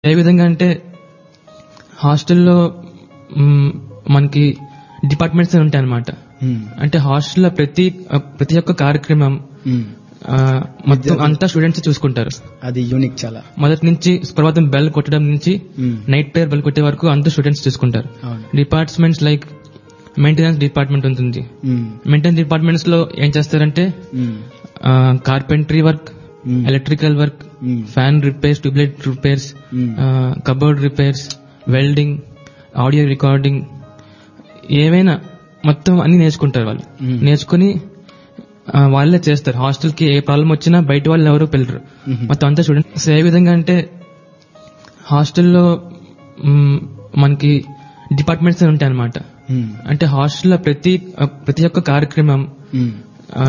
ఏ విధంగా అంటే హాస్టల్లో మ్, మనకి డిపార్ట్మెంట్స్ ఉంటాయి అనమాట మ్మ్. అంటే హాస్టల్లో ప్రతి ప్రతి ఒక్క కార్యక్రమం మ్మ్. ఆ, మొత్తం అంతా స్టూడెంట్స్ చూసుకుంటారు అది యూనిక్ చాలా మొదటి నుంచి సుప్రభాతం బెల్ కొట్టడం నుంచి మ్మ్. నైట్ ప్రేయర్ బెల్ కొట్టే వరకు అంతా స్టూడెంట్స్ చూసుకుంటారు అవును డిపార్ట్మెంట్స్ లైక్ మెయింటెనెన్స్ డిపార్ట్మెంట్ ఉంటుంది మ్మ్. మెయింటెనెన్స్ డిపార్ట్మెంట్స్ లో ఏం చేస్తారంటే మ్మ్. కార్పెంటరీ వర్క్ మ్మ్. ఎలక్ట్రికల్ వర్క్ మ్మ్. ఫ్యాన్ రిపేర్స్ ట్యూబ్లైట్ రిపేర్స్ మ్మ్. Cupboard repairs welding audio recording ఏవైనా మొత్తం అన్ని నేర్చుకుంటారు వాళ్ళు మ్మ్. నేర్చుకుని ఆ, వాళ్ళే చేస్తారు హాస్టల్ కి ఏ ప్రాబ్లం వచ్చినా బయట వాళ్ళు ఎవరు పిల్లరు మ్మ్. మొత్తం అంతా స్టూడెంట్స్ ఏ విధంగా అంటే హాస్టల్లో మ్, మనకి డిపార్ట్మెంట్స్ ఉంటాయి అనమాట మ్మ్. అంటే హాస్టల్లో ప్రతి ప్రతి ఒక్క కార్యక్రమం మ్మ్.